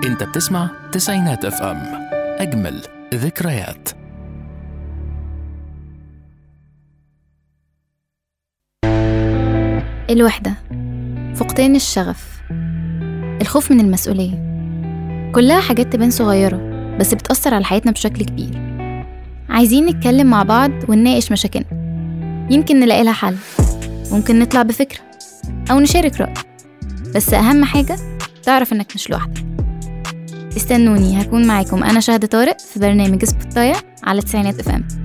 انت بتسمع تسعينات اف ام اجمل ذكريات الوحدة فقدان الشغف الخوف من المسؤولية كلها حاجات تبان صغيرة بس بتأثر على حياتنا بشكل كبير عايزين نتكلم مع بعض ونناقش مشاكلنا يمكن نلاقي لها حل ممكن نطلع بفكرة أو نشارك رأي بس أهم حاجة تعرف إنك مش لوحدك استنوني هكون معاكم أنا شهد طارق في برنامج سبوتاية على تسعينات اف ام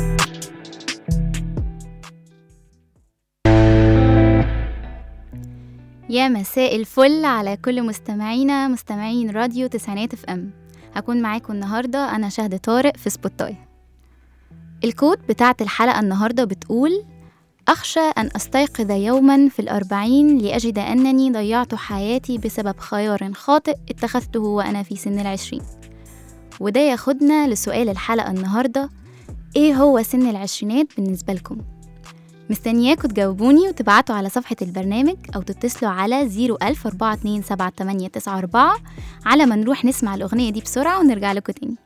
يا مساء الفل على كل مستمعينا مستمعين راديو تسعينات اف ام هكون معاكم النهارده انا شهد طارق في سبوتاي الكود بتاعت الحلقه النهارده بتقول اخشى ان استيقظ يوما في الاربعين لاجد انني ضيعت حياتي بسبب خيار خاطئ اتخذته وانا في سن العشرين وده ياخدنا لسؤال الحلقه النهارده ايه هو سن العشرينات بالنسبه لكم مستنياكوا تجاوبوني وتبعتوا على صفحة البرنامج أو تتصلوا على 010427894 على ما نروح نسمع الأغنية دي بسرعة ونرجع لكم تاني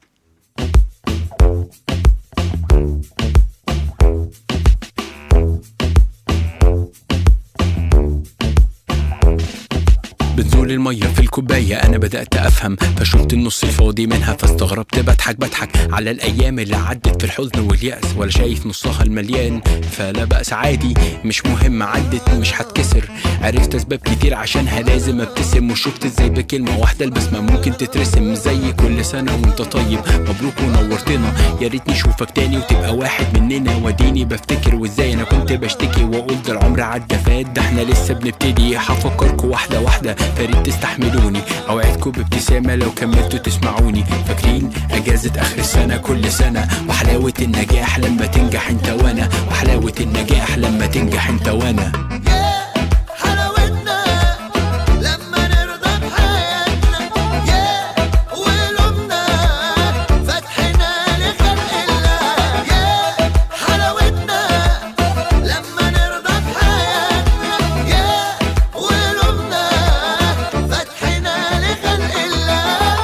بنزول المية في الكوباية أنا بدأت أفهم فشلت النص الفاضي منها فاستغربت بضحك بضحك على الأيام اللي عدت في الحزن واليأس ولا شايف نصها المليان فلا بأس عادي مش مهم عدت مش هتكسر عرفت أسباب كتير عشانها لازم أبتسم وشفت إزاي بكلمة واحدة البسمة ممكن تترسم زي كل سنة وأنت طيب مبروك ونورتنا يا ريت نشوفك تاني وتبقى واحد مننا وديني بفتكر وإزاي أنا كنت بشتكي وأقول ده العمر عدى فات ده إحنا لسه بنبتدي هفكركوا واحدة واحدة فريد تستحملوني اوعدكم بابتسامه لو كملتوا تسمعوني فاكرين اجازه اخر السنه كل سنه وحلاوه النجاح لما تنجح انت وانا وحلاوه النجاح لما تنجح انت وانا حلاوتنا لما نرضى بحياتنا يا ولومنا فتحنا لخلق الله يا حلاوتنا لما نرضى بحياتنا يا ولومنا فتحنا لخلق الله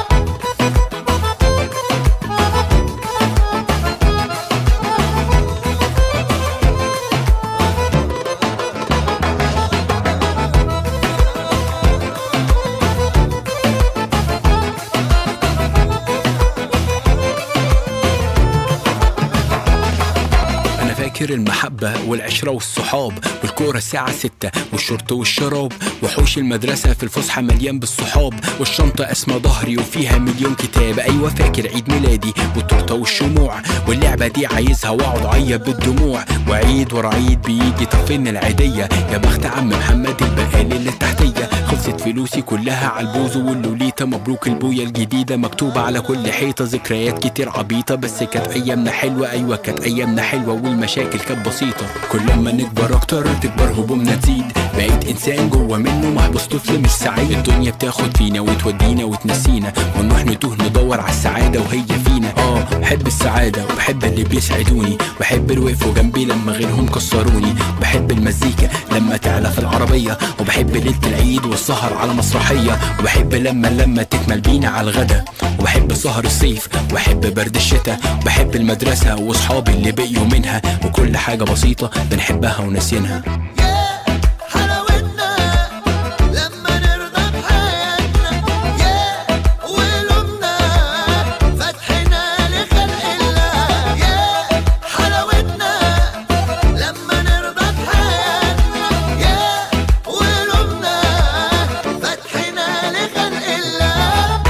انا فاكر المحبة والعشرة والصحاب والكورة الساعة ستة والشرط والشراب وحوش المدرسة في الفسحة مليان بالصحاب والشنطة اسمى ظهري وفيها مليون كتاب ايوه فاكر عيد ميلادي والتورتة والشموع واللعبة دي عايزها واقعد اعيط بالدموع وعيد ورا عيد بيجي طفلنا العيدية يا بخت عم محمد البقالي اللي تحتية خلصت فلوسي كلها على البوز واللوليتا مبروك البوية الجديدة مكتوبة على كل حيطة ذكريات كتير عبيطة بس كانت ايامنا حلوة ايوه كانت ايامنا حلوة والمشاكل كانت بسيطة كل ما نكبر اكتر تكبر همومنا تزيد بقيت انسان جوه منه محبوس طفل مش سعيد الدنيا بتاخد فينا وتودينا وتنسينا ونروح نتوه ندور على السعادة وهي فينا اه بحب السعادة وبحب اللي بيسعدوني بحب اللي وقفوا جنبي لما غيرهم كسروني بحب المزيكا لما تعلى في العربية وبحب ليلة العيد والسهر على مسرحية وبحب لما لما تكمل بينا على الغدا وبحب سهر الصيف وبحب برد الشتاء وبحب المدرسة واصحابي اللي بقيوا منها وكل حاجة بسيطة بنحبها وناسينها يا حلاوتنا لما نرضى بحياتنا يا ولومنا فتحنا لخلق الله يا حلاوتنا لما نرضى بحياتنا يا ولومنا فتحنا لخلق الله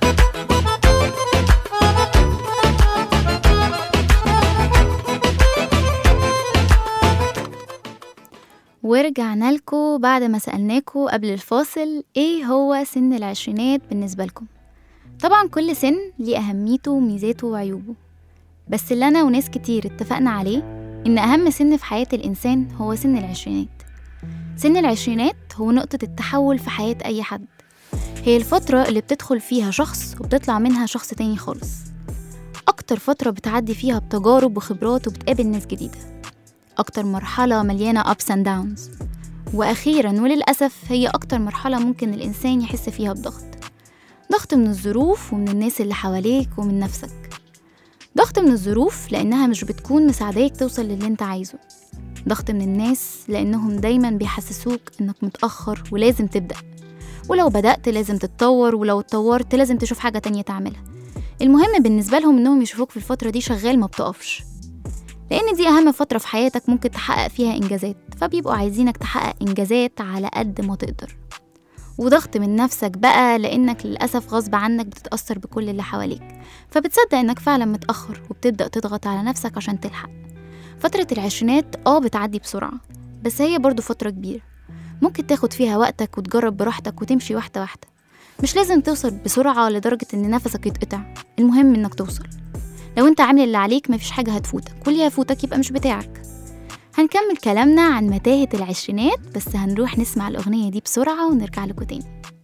ورجعنا لكم بعد ما سألناكم قبل الفاصل ايه هو سن العشرينات بالنسبة لكم طبعا كل سن ليه أهميته وميزاته وعيوبه بس اللي أنا وناس كتير اتفقنا عليه إن أهم سن في حياة الإنسان هو سن العشرينات سن العشرينات هو نقطة التحول في حياة أي حد هي الفترة اللي بتدخل فيها شخص وبتطلع منها شخص تاني خالص أكتر فترة بتعدي فيها بتجارب وخبرات وبتقابل ناس جديدة أكتر مرحلة مليانة ups and downs وأخيرا وللأسف هي أكتر مرحلة ممكن الإنسان يحس فيها بضغط ضغط من الظروف ومن الناس اللي حواليك ومن نفسك ضغط من الظروف لأنها مش بتكون مساعداك توصل للي انت عايزه ضغط من الناس لأنهم دايما بيحسسوك إنك متأخر ولازم تبدأ ولو بدأت لازم تتطور ولو اتطورت لازم تشوف حاجة تانية تعملها المهم بالنسبة لهم إنهم يشوفوك في الفترة دي شغال ما بتقفش لأن دي أهم فترة في حياتك ممكن تحقق فيها إنجازات فبيبقوا عايزينك تحقق إنجازات على قد ما تقدر وضغط من نفسك بقى لأنك للأسف غصب عنك بتتأثر بكل اللي حواليك فبتصدق إنك فعلا متأخر وبتبدأ تضغط على نفسك عشان تلحق فترة العشرينات اه بتعدي بسرعة بس هي برضو فترة كبيرة ممكن تاخد فيها وقتك وتجرب براحتك وتمشي واحدة واحدة مش لازم توصل بسرعة لدرجة إن نفسك يتقطع المهم إنك توصل لو انت عامل اللي عليك مفيش حاجة هتفوتك واللي هيفوتك يبقى مش بتاعك هنكمل كلامنا عن متاهة العشرينات بس هنروح نسمع الأغنية دي بسرعة ونرجع لكم تاني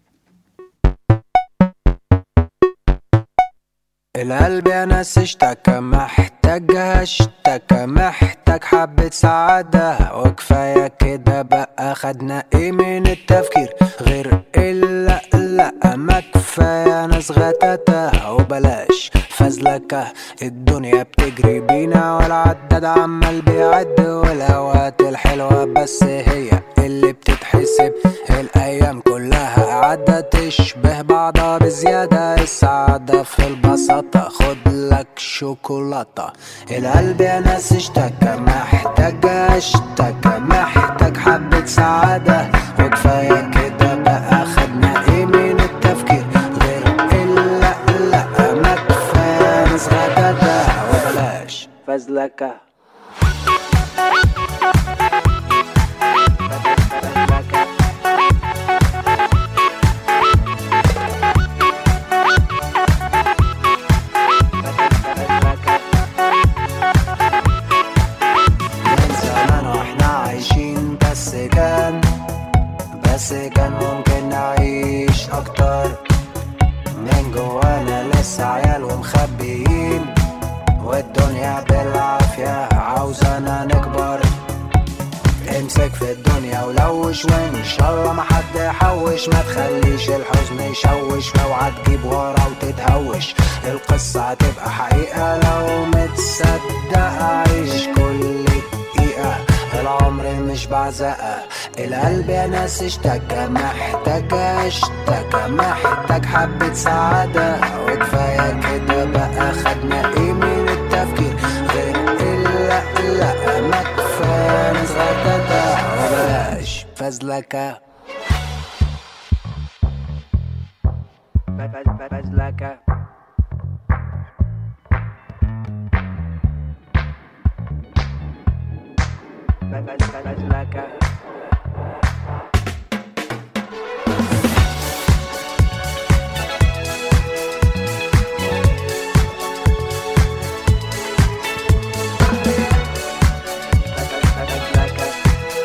القلب يا ناس اشتكى محتاجها اشتكى محتاج حبة سعادة وكفاية كده بقى خدنا ايه من التفكير غير الا لا ما كفاية ناس غتاتة وبلاش فزلكة الدنيا بتجري بينا والعداد عمال بيعد والاوقات الحلوة بس هي اللي بتتحسب الايام كلها عدت تشبه بعضها بزيادة السعادة في البساطة خد لك شوكولاتة القلب يا ناس اشتكى محتاج اشتكى محتاج حبة سعادة وكفاية كده بقى خدنا ايه من التفكير غير الا لا ما كفاية ناس غدادة وبلاش فزلكة فزلكة من زمان واحنا عايشين بس كان بس كان ممكن نعيش اكتر من جوانا لسه عيال ومخبيين والدنيا بالعافية عاوزانا نكبر امسك في الدنيا ولوش وان شاء الله ما حد يحوش ما تخليش الحزن يشوش واوعى تجيب ورا وتتهوش القصة هتبقى حقيقة لو متصدق عيش كل دقيقة العمر مش بعزقة القلب يا ناس اشتكى محتاج اشتكى محتاج حبة سعادة وكفاية كده بقى خدنا ايه من التفكير غير الا لا ما كفاية ناس غدادة وبلاش فزلكة فزلكة فزلكة فزلكة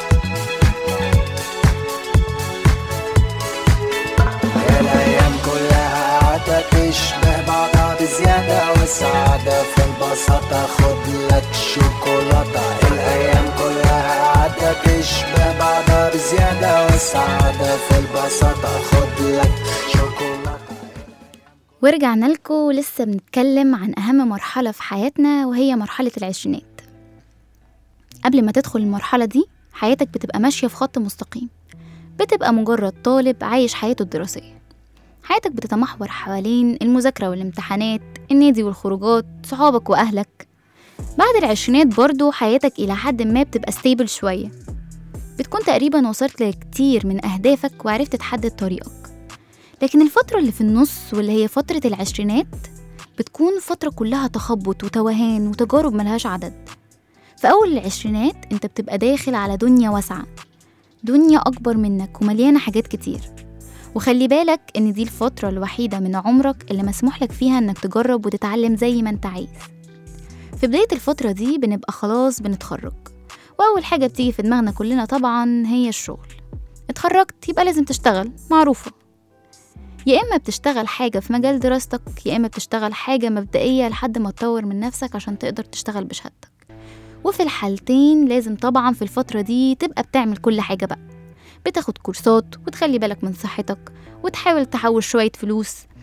الأيام كلها قاعدة تشبه بعضها بزيادة والسعادة في البساطة خد لك شوكولاتة الأيام كلها قاعدة تشبه بعضها بزيادة والسعادة في البساطة خد لك شوكولاتة ورجعنا لكم لسه بنتكلم عن أهم مرحلة في حياتنا وهي مرحلة العشرينات قبل ما تدخل المرحلة دي حياتك بتبقى ماشية في خط مستقيم بتبقى مجرد طالب عايش حياته الدراسية حياتك بتتمحور حوالين المذاكرة والامتحانات النادي والخروجات صحابك وأهلك بعد العشرينات برضو حياتك إلى حد ما بتبقى ستيبل شوية بتكون تقريبا وصلت لكتير من أهدافك وعرفت تحدد طريقك لكن الفترة اللي في النص واللي هي فترة العشرينات بتكون فترة كلها تخبط وتوهان وتجارب ملهاش عدد في أول العشرينات أنت بتبقى داخل على دنيا واسعة دنيا أكبر منك ومليانة حاجات كتير وخلي بالك إن دي الفترة الوحيدة من عمرك اللي مسموح لك فيها إنك تجرب وتتعلم زي ما أنت عايز في بداية الفترة دي بنبقى خلاص بنتخرج وأول حاجة بتيجي في دماغنا كلنا طبعا هي الشغل اتخرجت يبقى لازم تشتغل معروفة يا إما بتشتغل حاجة في مجال دراستك يا إما بتشتغل حاجة مبدئية لحد ما تطور من نفسك عشان تقدر تشتغل بشهادتك وفي الحالتين لازم طبعا في الفترة دي تبقى بتعمل كل حاجة بقى بتاخد كورسات وتخلي بالك من صحتك وتحاول تحوش شوية فلوس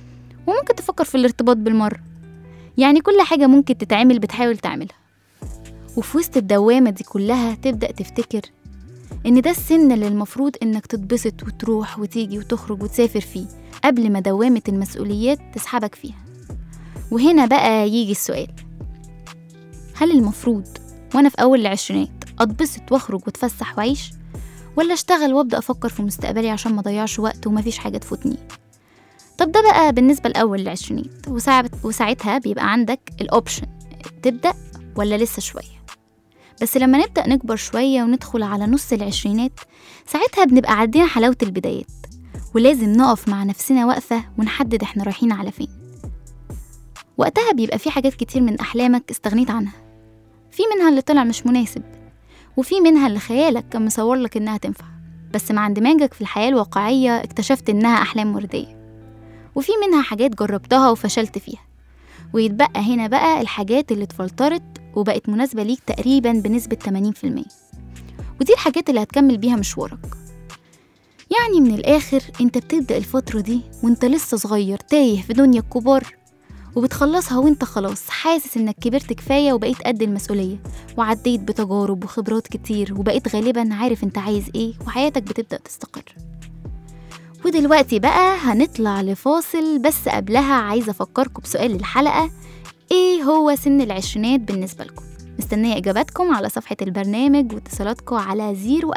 وممكن تفكر في الارتباط بالمرة يعني كل حاجة ممكن تتعمل بتحاول تعملها وفي وسط الدوامة دي كلها تبدأ تفتكر إن ده السن اللي المفروض إنك تتبسط وتروح وتيجي وتخرج وتسافر فيه قبل ما دوامة المسؤوليات تسحبك فيها وهنا بقى يجي السؤال هل المفروض وأنا في أول العشرينات أتبسط وأخرج وأتفسح وأعيش ولا أشتغل وأبدأ أفكر في مستقبلي عشان ما أضيعش وقت ومفيش حاجة تفوتني طب ده بقى بالنسبة لأول العشرينات وساعت وساعتها بيبقى عندك الأوبشن تبدأ ولا لسه شوية بس لما نبدأ نكبر شوية وندخل على نص العشرينات ساعتها بنبقى عدينا حلاوة البدايات ولازم نقف مع نفسنا وقفة ونحدد احنا رايحين على فين وقتها بيبقى في حاجات كتير من أحلامك استغنيت عنها في منها اللي طلع مش مناسب وفي منها اللي خيالك كان مصور لك إنها تنفع بس مع اندماجك في الحياة الواقعية اكتشفت إنها أحلام وردية وفي منها حاجات جربتها وفشلت فيها ويتبقى هنا بقى الحاجات اللي اتفلترت وبقت مناسبة ليك تقريبا بنسبة 80% ودي الحاجات اللي هتكمل بيها مشوارك يعني من الآخر انت بتبدأ الفترة دي وانت لسه صغير تايه في دنيا الكبار وبتخلصها وانت خلاص حاسس انك كبرت كفاية وبقيت قد المسؤولية وعديت بتجارب وخبرات كتير وبقيت غالبا عارف انت عايز ايه وحياتك بتبدأ تستقر ودلوقتي بقى هنطلع لفاصل بس قبلها عايزة أفكركم بسؤال الحلقة إيه هو سن العشرينات بالنسبة لكم؟ مستنية إجاباتكم على صفحة البرنامج واتصالاتكم على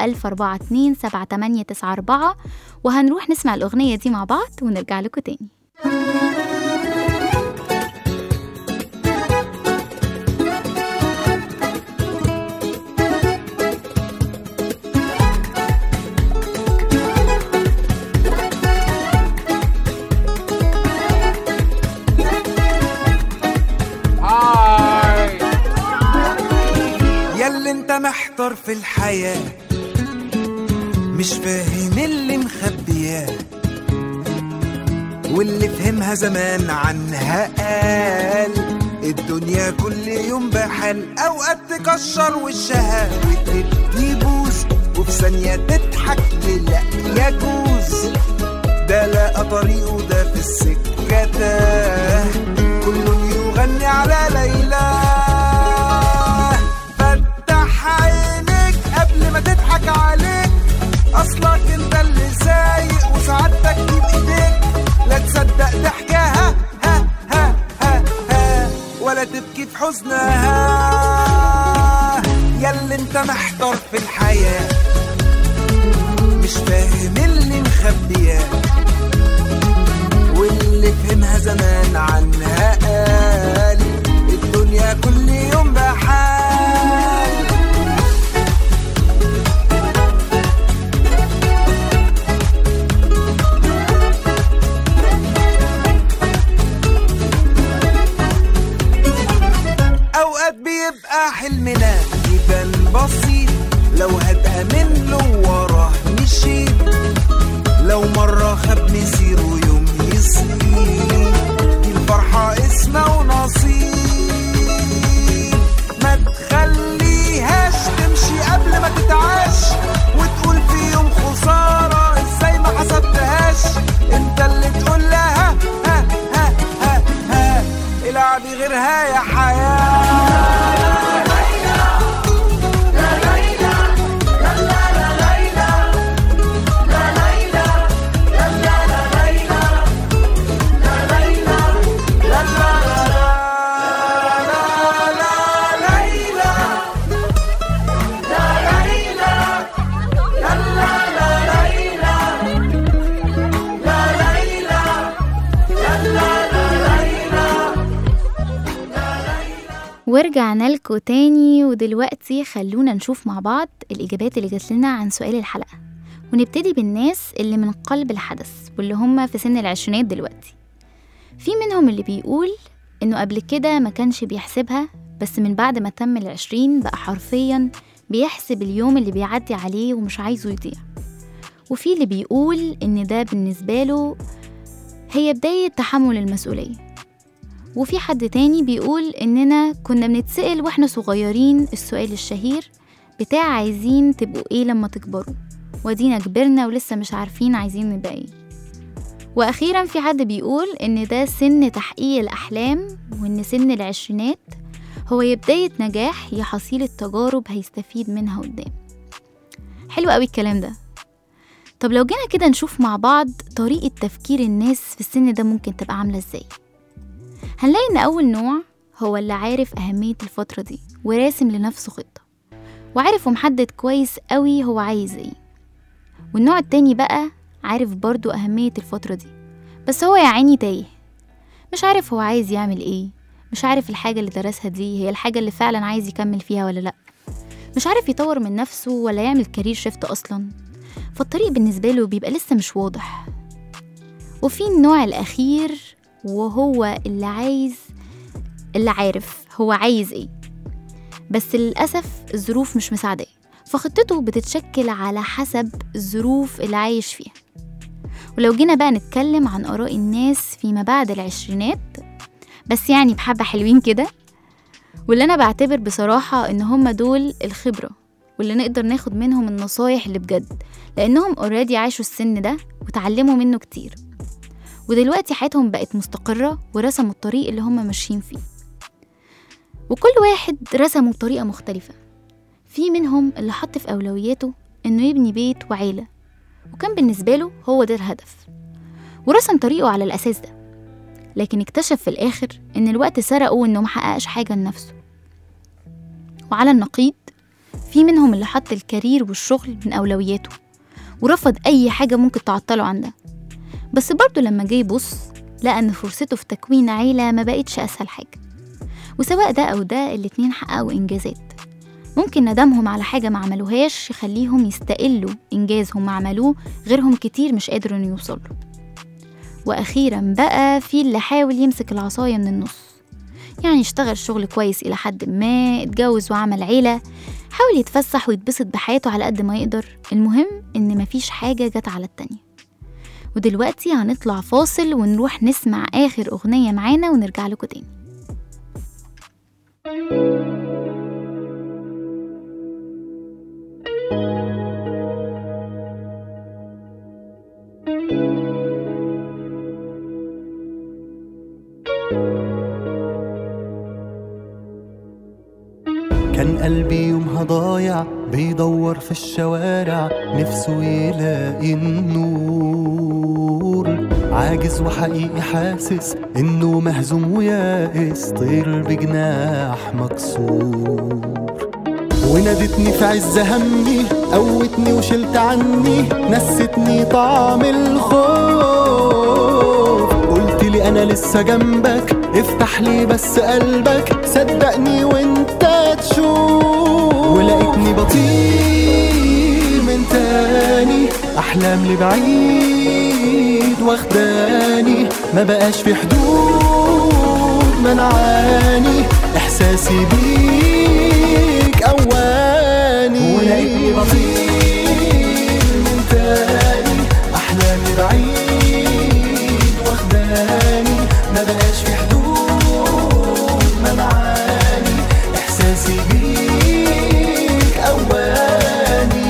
01042 وهنروح نسمع الأغنية دي مع بعض ونرجع لكم تاني ياللي انت محتار في الحياة مش فاهم اللي مخبياه واللي فهمها زمان عنها قال الدنيا كل يوم بحال اوقات تكشر وشها وتبني بوز وفي ثانية تضحك لا يجوز ده لقى طريقه ده في السكة تاه كل يغني على ليلى فتح عينيك قبل ما تضحك عليك اصلك انت اللي سايق وسعادتك دي بايديك لا تصدق ضحكها ها ها ها ها ولا تبكي في حزنها ياللي انت محتار في الحياه مش فاهم اللي مخبياه واللي فهمها زمان عنها قال الدنيا كل يوم بحال اوقات بيبقى حلمنا يبان بسيط لو هتأمن له وراه مشيت لو مرة خاب مسيره يوم يصير دي الفرحة اسمها ونصيب ما تخليهاش تمشي قبل ما تتعاش وتقول في يوم خسارة ازاي ما حسبتهاش انت اللي تقول لها ها ها ها ها العبي غيرها يا حياة ورجعنا لكم تاني ودلوقتي خلونا نشوف مع بعض الإجابات اللي جات لنا عن سؤال الحلقة ونبتدي بالناس اللي من قلب الحدث واللي هم في سن العشرينات دلوقتي في منهم اللي بيقول إنه قبل كده ما كانش بيحسبها بس من بعد ما تم العشرين بقى حرفيا بيحسب اليوم اللي بيعدي عليه ومش عايزه يضيع وفي اللي بيقول إن ده بالنسبة له هي بداية تحمل المسؤولية وفي حد تاني بيقول إننا كنا بنتسأل وإحنا صغيرين السؤال الشهير بتاع عايزين تبقوا إيه لما تكبروا ودينا كبرنا ولسه مش عارفين عايزين نبقى إيه وأخيرا في حد بيقول إن ده سن تحقيق الأحلام وإن سن العشرينات هو يا بداية نجاح يا حصيلة تجارب هيستفيد منها قدام حلو قوي الكلام ده طب لو جينا كده نشوف مع بعض طريقة تفكير الناس في السن ده ممكن تبقى عاملة ازاي هنلاقي إن أول نوع هو اللي عارف أهمية الفترة دي وراسم لنفسه خطة وعارف ومحدد كويس قوي هو عايز ايه والنوع التاني بقى عارف برضو أهمية الفترة دي بس هو يا عيني تايه مش عارف هو عايز يعمل ايه مش عارف الحاجة اللي درسها دي هي الحاجة اللي فعلا عايز يكمل فيها ولا لأ مش عارف يطور من نفسه ولا يعمل كارير شيفت أصلا فالطريق بالنسبة له بيبقى لسه مش واضح وفي النوع الأخير وهو اللي عايز اللي عارف هو عايز ايه بس للأسف الظروف مش مساعداه فخطته بتتشكل على حسب الظروف اللي عايش فيها ولو جينا بقى نتكلم عن آراء الناس فيما بعد العشرينات بس يعني بحبة حلوين كده واللي أنا بعتبر بصراحة إن هم دول الخبرة واللي نقدر ناخد منهم النصايح اللي بجد لأنهم اوريدي عاشوا السن ده وتعلموا منه كتير ودلوقتي حياتهم بقت مستقرة ورسموا الطريق اللي هم ماشيين فيه وكل واحد رسمه بطريقة مختلفة في منهم اللي حط في أولوياته إنه يبني بيت وعيلة وكان بالنسبة له هو ده الهدف ورسم طريقه على الأساس ده لكن اكتشف في الآخر إن الوقت سرقه وإنه محققش حاجة لنفسه وعلى النقيض في منهم اللي حط الكارير والشغل من أولوياته ورفض أي حاجة ممكن تعطله عن ده بس برضه لما جه يبص لقى إن فرصته في تكوين عيلة ما بقتش أسهل حاجة وسواء ده أو ده الاتنين حققوا إنجازات ممكن ندمهم على حاجة ما عملوهاش يخليهم يستقلوا إنجاز هم عملوه غيرهم كتير مش قادروا إنه يوصلوا وأخيرا بقى في اللي حاول يمسك العصاية من النص يعني اشتغل شغل كويس إلى حد ما اتجوز وعمل عيلة حاول يتفسح ويتبسط بحياته على قد ما يقدر المهم إن مفيش حاجة جت على التانية ودلوقتي هنطلع فاصل ونروح نسمع آخر أغنية معانا ونرجع لكم تاني كان قلبي يومها ضايع بيدور في الشوارع نفسه يلاقي النور عاجز وحقيقي حاسس انه مهزوم ويائس طير بجناح مكسور ونادتني في عز همي قوتني وشلت عني نستني طعم الخوف قلت لي انا لسه جنبك افتح لي بس قلبك صدقني وانت تشوف ولقيتني بطير من تاني احلام لبعيد واخداني ما بقاش في حدود منعاني احساسي بيك اواني ولقيتني بطير من تاني احلامي بعيد واخداني ما بقاش في حدود منعاني احساسي بيك اواني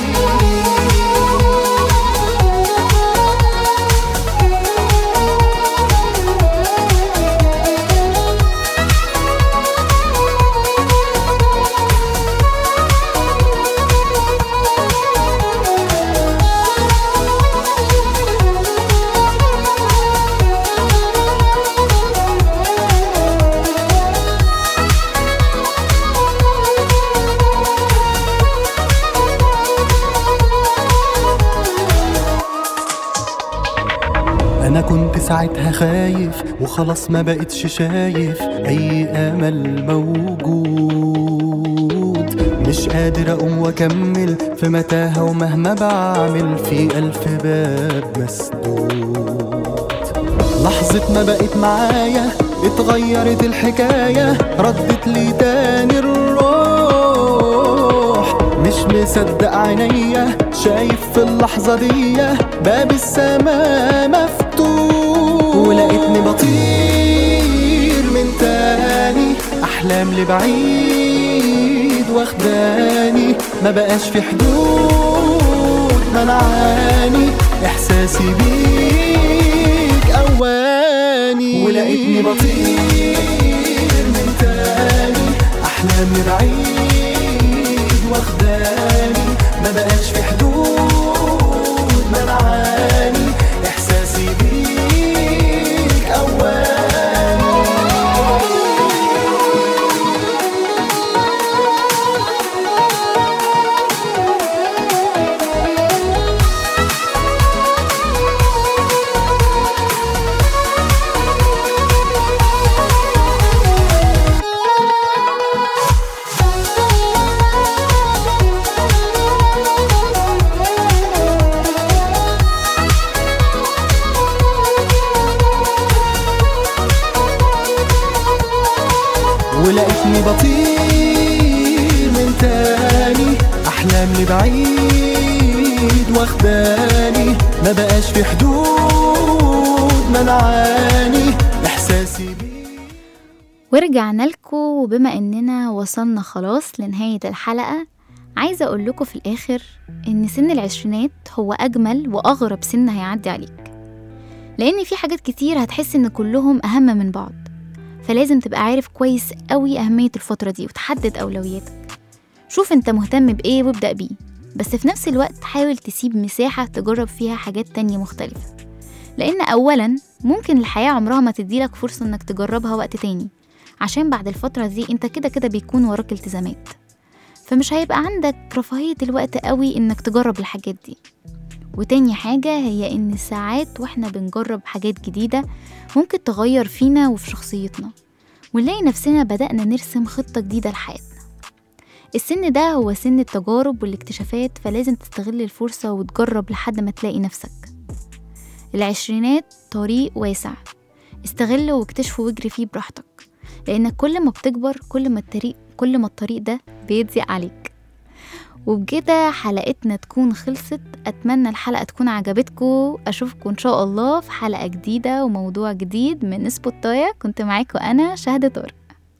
انا كنت ساعتها خايف وخلاص ما بقتش شايف اي امل موجود مش قادر اقوم واكمل في متاهة ومهما بعمل في الف باب مسدود لحظة ما بقت معايا اتغيرت الحكاية ردت لي تاني الروح مش مصدق عينيا شايف في اللحظة دي باب السماء مفتوح ولقيتني بطير من تاني أحلام لبعيد واخداني ما بقاش في حدود منعاني إحساسي بيك تاني بطير من تاني احلامي بعيد واخداني ما بقاش في حدود منعاني احساسي بيه ورجعنا لكم وبما اننا وصلنا خلاص لنهاية الحلقة عايزة اقول لكم في الاخر ان سن العشرينات هو اجمل واغرب سن هيعدي عليك لان في حاجات كتير هتحس ان كلهم اهم من بعض فلازم تبقى عارف كويس قوي اهمية الفترة دي وتحدد اولوياتك شوف انت مهتم بايه وابدأ بيه بس في نفس الوقت حاول تسيب مساحة تجرب فيها حاجات تانية مختلفة لأن أولا ممكن الحياة عمرها ما تديلك فرصة إنك تجربها وقت تاني عشان بعد الفترة دي انت كده كده بيكون وراك التزامات فمش هيبقى عندك رفاهية الوقت قوي انك تجرب الحاجات دي وتاني حاجة هي ان ساعات واحنا بنجرب حاجات جديدة ممكن تغير فينا وفي شخصيتنا ونلاقي نفسنا بدأنا نرسم خطة جديدة لحياتنا السن ده هو سن التجارب والاكتشافات فلازم تستغل الفرصة وتجرب لحد ما تلاقي نفسك العشرينات طريق واسع استغله واكتشفه واجري فيه براحتك لأنك كل ما بتكبر كل ما الطريق كل ما الطريق ده بيضيق عليك وبكده حلقتنا تكون خلصت أتمنى الحلقة تكون عجبتكم أشوفكم إن شاء الله في حلقة جديدة وموضوع جديد من سبوتاية كنت معاكم أنا شهد طارق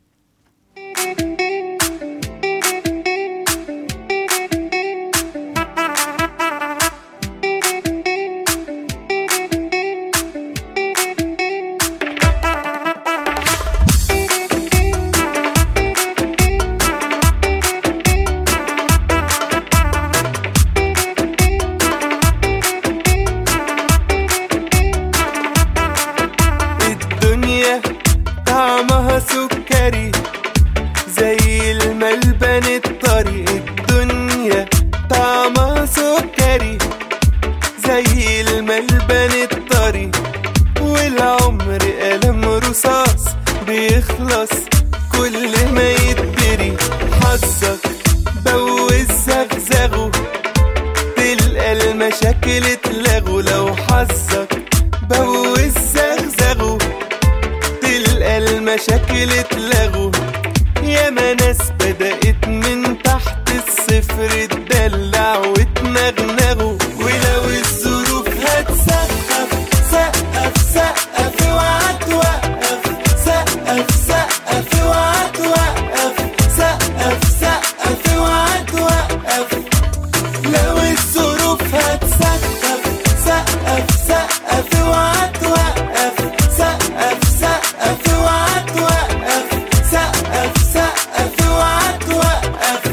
الدنيا طعمها سكري زي الملبن الطري الدنيا طعمها سكري زي الملبن الطري والعمر قلم رصاص بيخلص كل ما يتدري حظك بوز زغزغه تلقى المشاكل اتلغوا لو حظك بوز زغزغه تلقى المشاكل اتلغوا ياما ناس بدأت من تحت الصفر تدلع وتنغنغوا ولو الظروف هتسقف سقف سقف اوعى توقف سقف سقف اوعى توقف سقف سقف اوعى توقف لو الظروف هتسقف سقف سقف اوعى توقف سقف سقف اوعى توقف سقف سقف اوعى توقف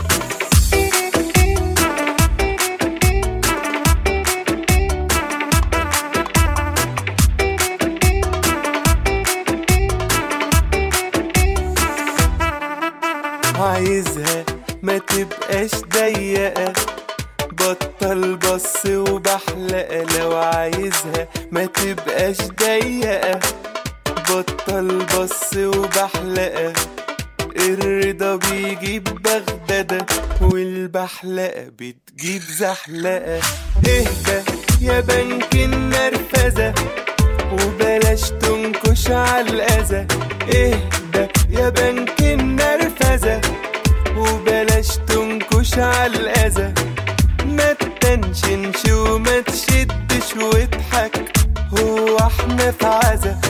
عايزها ما تبقاش ضيقة بطل بص وبحلقة لو عايزها ما تبقاش ضيقة بطل بص وبحلقة الرضا بيجيب بغدادة والبحلقة بتجيب زحلقة اهدى يا بنك النرفزة وبلاش تنكش على الأذى اهدى يا بنك النرفزة وبلاش تنكش على الأذى ما تتنشنش وما تشدش واضحك هو احنا في عزا